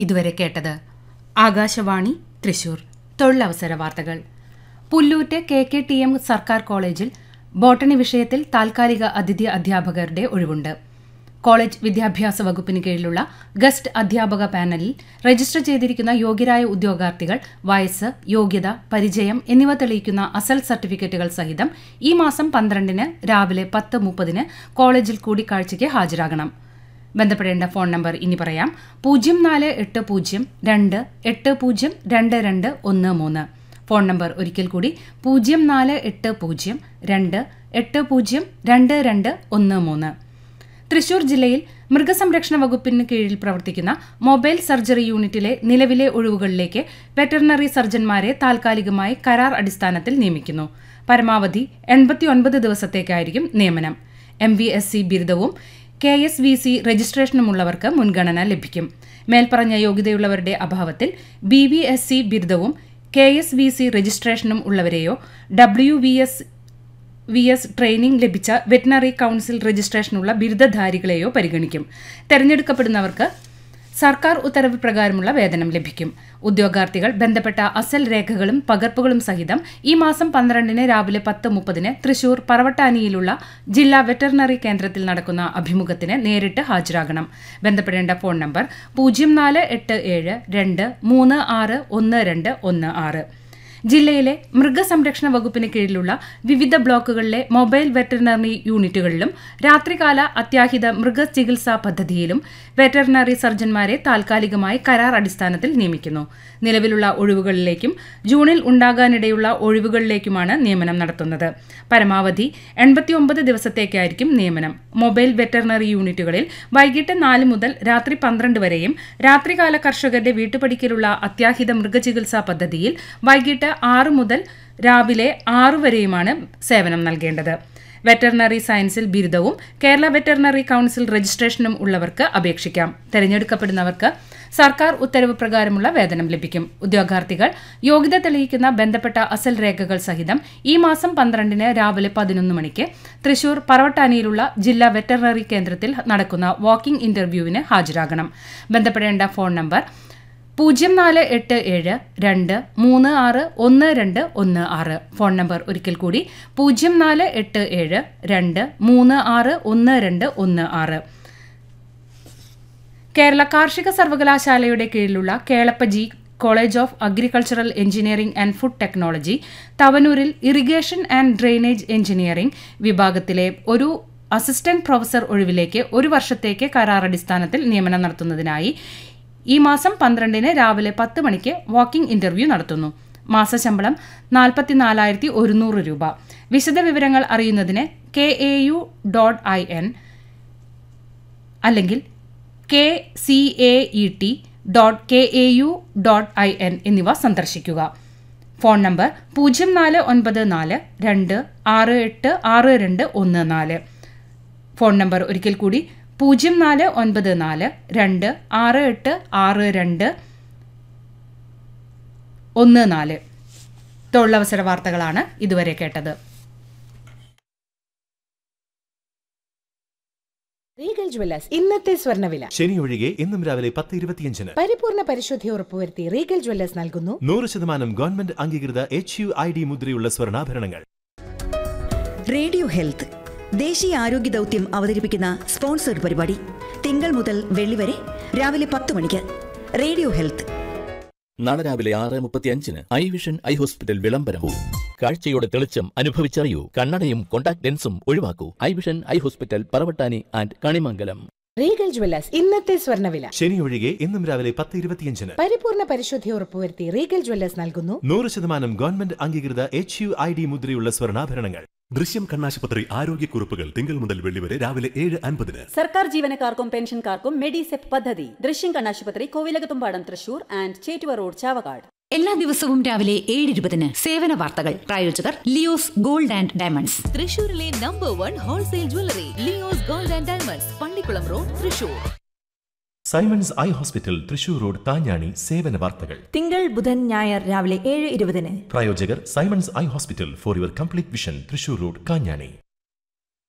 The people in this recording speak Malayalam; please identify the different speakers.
Speaker 1: ഇതുവരെ കേട്ടത് ആകാശവാണി തൃശൂർ തൊഴിലവസര വാർത്തകൾ Pullut K K T M സർക്കാർ കോളേജിൽ ബോട്ടണി വിഷയത്തിൽ താൽക്കാലിക അതിഥി അധ്യാപകരുടെ ഒഴിവുണ്ട് കോളേജ് വിദ്യാഭ്യാസ വകുപ്പിന് കീഴിലുള്ള ഗസ്റ്റ് അധ്യാപക പാനലിൽ രജിസ്റ്റർ ചെയ്തിരിക്കുന്ന യോഗ്യരായ ഉദ്യോഗാർത്ഥികൾ വയസ്സ് യോഗ്യത പരിചയം എന്നിവ തെളിയിക്കുന്ന അസൽ സർട്ടിഫിക്കറ്റുകൾ സഹിതം ഈ മാസം പന്ത്രണ്ടിന് രാവിലെ പത്ത് മുപ്പതിന് കോളേജിൽ കൂടിക്കാഴ്ചയ്ക്ക് ഹാജരാകണം ബന്ധപ്പെടേണ്ട ഫോൺ നമ്പർ ഇനി പറയാം പൂജ്യം നാല് എട്ട് പൂജ്യം രണ്ട് എട്ട് പൂജ്യം രണ്ട് രണ്ട് ഒന്ന് മൂന്ന് ഫോൺ നമ്പർ ഒരിക്കൽ കൂടി പൂജ്യം നാല് എട്ട് പൂജ്യം രണ്ട് എട്ട് പൂജ്യം രണ്ട് രണ്ട് ഒന്ന് മൂന്ന് തൃശൂർ ജില്ലയിൽ മൃഗസംരക്ഷണ വകുപ്പിന് കീഴിൽ പ്രവർത്തിക്കുന്ന മൊബൈൽ സർജറി യൂണിറ്റിലെ നിലവിലെ ഒഴിവുകളിലേക്ക് വെറ്ററിനറി സർജൻമാരെ താൽക്കാലികമായി കരാർ അടിസ്ഥാനത്തിൽ നിയമിക്കുന്നു പരമാവധി എൺപത്തിയൊൻപത് ദിവസത്തേക്കായിരിക്കും നിയമനം എം വി എസ് സി ബിരുദവും കെ എസ് വി സി രജിസ്ട്രേഷനുമുള്ളവർക്ക് മുൻഗണന ലഭിക്കും മേൽപ്പറഞ്ഞ യോഗ്യതയുള്ളവരുടെ അഭാവത്തിൽ ബി വി എസ് സി ബിരുദവും കെ എസ് വി സി രജിസ്ട്രേഷനും ഉള്ളവരെയോ W V S V S training ലഭിച്ച വെറ്റിനറി കൗൺസിൽ രജിസ്ട്രേഷനുള്ള ബിരുദധാരികളെയോ പരിഗണിക്കും തെരഞ്ഞെടുക്കപ്പെടുന്നവർക്ക് സർക്കാർ ഉത്തരവ് പ്രകാരമുള്ള വേതനം ലഭിക്കും ഉദ്യോഗാർത്ഥികൾ ബന്ധപ്പെട്ട അസൽ രേഖകളും പകർപ്പുകളും സഹിതം ഈ മാസം പന്ത്രണ്ടിന് രാവിലെ പത്ത് മുപ്പതിന് തൃശൂർ പറവട്ടാനിയിലുള്ള ജില്ലാ വെറ്ററിനറി കേന്ദ്രത്തിൽ നടക്കുന്ന അഭിമുഖത്തിന് നേരിട്ട് ഹാജരാകണം ബന്ധപ്പെടേണ്ട ഫോൺ നമ്പർ പൂജ്യം നാല് എട്ട് ഏഴ് രണ്ട് മൂന്ന് ആറ് ഒന്ന് രണ്ട് ഒന്ന് ആറ് ജില്ലയിലെ മൃഗസംരക്ഷണ വകുപ്പിന് കീഴിലുള്ള വിവിധ ബ്ലോക്കുകളിലെ മൊബൈൽ വെറ്ററിനറി യൂണിറ്റുകളിലും രാത്രികാല അത്യാഹിത മൃഗചികിത്സാ പദ്ധതിയിലും വെറ്ററിനറി സർജൻമാരെ താൽക്കാലികമായി കരാർ അടിസ്ഥാനത്തിൽ നിയമിക്കുന്നു നിലവിലുള്ള ഒഴിവുകളിലേക്കും ജൂണിൽ ഉണ്ടാകാനിടയുള്ള ഒഴിവുകളിലേക്കുമാണ് നിയമനം നടത്തുന്നത് പരമാവധി എൺപത്തിയൊമ്പത് ദിവസത്തേക്കായിരിക്കും നിയമനം മൊബൈൽ വെറ്ററിനറി യൂണിറ്റുകളിൽ വൈകിട്ട് നാല് മുതൽ രാത്രി പന്ത്രണ്ട് വരെയും രാത്രികാല കർഷകരുടെ വീട്ടുപടിക്കലുള്ള അത്യാഹിത മൃഗചികിത്സാ പദ്ധതിയിൽ വൈകിട്ട് ആറ് മുതൽ രാവിലെ ആറു വരെയുമാണ് സേവനം നൽകേണ്ടത് വെറ്ററിനറി സയൻസിൽ ബിരുദവും കേരള വെറ്ററിനറി കൗൺസിൽ രജിസ്ട്രേഷനും ഉള്ളവർക്ക് അപേക്ഷിക്കാം തെരഞ്ഞെടുക്കപ്പെടുന്നവർക്ക് സർക്കാർ ഉത്തരവ് പ്രകാരമുള്ള വേതനം ലഭിക്കും ഉദ്യോഗാർത്ഥികൾ യോഗ്യത തെളിയിക്കുന്ന ബന്ധപ്പെട്ട അസൽ രേഖകൾ സഹിതം ഈ മാസം പന്ത്രണ്ടിന് രാവിലെ പതിനൊന്ന് മണിക്ക് തൃശൂർ പറവട്ടാനിയിലുള്ള ജില്ലാ വെറ്ററിനറി കേന്ദ്രത്തിൽ നടക്കുന്ന വാക്കിംഗ് ഇന്റർവ്യൂവിന് ഹാജരാകണം ബന്ധപ്പെടേണ്ട ഫോൺ നമ്പർ പൂജ്യം നാല് എട്ട് ഏഴ് രണ്ട് മൂന്ന് ആറ് ഒന്ന് രണ്ട് ഒന്ന് ആറ് ഫോൺ നമ്പർ ഒരിക്കൽ കൂടി പൂജ്യം നാല് എട്ട് ഏഴ് രണ്ട് മൂന്ന് ആറ് ഒന്ന് രണ്ട് ഒന്ന് ആറ് കേരള കാർഷിക സർവകലാശാലയുടെ കീഴിലുള്ള Kelappaji college of agricultural engineering and food technology തവനൂരിൽ ഇറിഗേഷൻ ആൻഡ് ഡ്രെയിനേജ് എഞ്ചിനീയറിംഗ് വിഭാഗത്തിലെ ഒരു അസിസ്റ്റന്റ് പ്രൊഫസർ ഒഴിവിലേക്ക് ഒരു വർഷത്തേക്ക് കരാറടിസ്ഥാനത്തിൽ നിയമനം നടത്തുന്നതിനായി ഈ മാസം പന്ത്രണ്ടിന് രാവിലെ പത്ത് മണിക്ക് വാക്കിംഗ് ഇന്റർവ്യൂ നടത്തുന്നു മാസശമ്പളം നാൽപ്പത്തിനാലായിരത്തി ഒരുന്നൂറ് രൂപ വിശദവിവരങ്ങൾ അറിയുന്നതിന് K A U dot I N അല്ലെങ്കിൽ K C A E T dot K A U dot I N എന്നിവ സന്ദർശിക്കുക ഫോൺ നമ്പർ പൂജ്യം നാല് ഒൻപത് നാല് രണ്ട് ആറ് എട്ട് ആറ് രണ്ട് ഒന്ന് നാല് ഫോൺ നമ്പർ ഒരിക്കൽ കൂടി പൂജ്യം നാല് ഒൻപത് നാല് രണ്ട് ആറ് എട്ട് ആറ് രണ്ട് ഒന്ന് നാല് തൊഴിലവസര വാർത്തകളാണ് ഇതുവരെ കേട്ടത്
Speaker 2: റീഗൽ ജ്വല്ലേഴ്സ് ഇന്നത്തെ സ്വർണ്ണവില
Speaker 3: ശനി ഒഴികെ ഇന്നും രാവിലെ പത്ത് ഇരുപത്തിയഞ്ചിന്
Speaker 2: പരിപൂർണ പരിശുദ്ധി ഉറപ്പുവരുത്തി റീഗൽ ജ്വല്ലേഴ്സ് നൽകുന്നു
Speaker 3: നൂറ് ശതമാനം ഗവൺമെന്റ് അംഗീകൃത എച്ച് യു ഐ ഡി മുദ്രയുള്ള സ്വർണ്ണാഭരണങ്ങൾ
Speaker 4: റേഡിയോ ഹെൽത്ത് ദേശീയ ആരോഗ്യ ദൗത്യം അവതരിപ്പിക്കുന്ന സ്പോൺസർഡ് പരിപാടി തിങ്കൾ മുതൽ വെള്ളി വരെ രാവിലെ പത്ത് മണിക്ക് റേഡിയോ ഹെൽത്ത്
Speaker 5: നാളെ രാവിലെ ആറ് മുപ്പത്തി അഞ്ചിന് ഐ വിഷൻ ഐ ഹോസ്പിറ്റൽ വിളംബരവും കാഴ്ചയുടെ തെളിച്ചം അനുഭവിച്ചറിയൂ കണ്ണടയും കോണ്ടാക്ട് ലെൻസും ഒഴിവാക്കൂ eye vision eye hospital Paravattani and Kanimangalam
Speaker 2: Regal jewellers ഇന്നത്തെ സ്വർണ്ണവില
Speaker 3: ശനി ഒഴികെ ഇന്നും രാവിലെ പത്ത് ഇരുപത്തിയഞ്ചിന്
Speaker 2: പരിപൂർണ പരിശുദ്ധി ഉറപ്പുവരുത്തി റീഗൽ ജ്വല്ലേഴ്സ് നൽകുന്നു
Speaker 3: നൂറ് ശതമാനം ഗവൺമെന്റ് അംഗീകൃത എച്ച് യു ഐ ഡി മുദ്രയുള്ള സ്വർണ്ണാഭരണങ്ങൾ
Speaker 6: ദൃശ്യം കണ്ണാശുപത്രി ആരോഗ്യക്കുറിപ്പുകൾ തിങ്കൾ മുതൽ വെള്ളി വരെ രാവിലെ ഏഴ് അൻപതിന്
Speaker 7: സർക്കാർ ജീവനക്കാർക്കും പെൻഷൻകാർക്കും മെഡിസെപ് പദ്ധതി ദൃശ്യം കണ്ണാശുപത്രി കോവിലകത്തുംപാടം തൃശൂർ ആൻഡ് ചേറ്റുവ റോഡ് ചാവക്കാട്
Speaker 8: എല്ലാ ദിവസവും രാവിലെ ഏഴ് ഇരുപതിന് സേവന വാർത്തകൾ പ്രായോജകർ ലിയോസ് ഗോൾഡ് ആൻഡ് ഡയമണ്ട്സ്
Speaker 9: തൃശൂരിലെ number one wholesale jewellery Leo's gold and diamonds Pallikkulam road Thrissur
Speaker 3: Simon's eye hospital Thrissur road Thanjani സേവന വാർത്തകൾ
Speaker 10: തിങ്കൾ ബുധൻ ഞായർ രാവിലെ ഏഴ് ഇരുപതിന്
Speaker 3: പ്രായോജകർ Simon's eye hospital for your complete vision Thrissur road Kanjani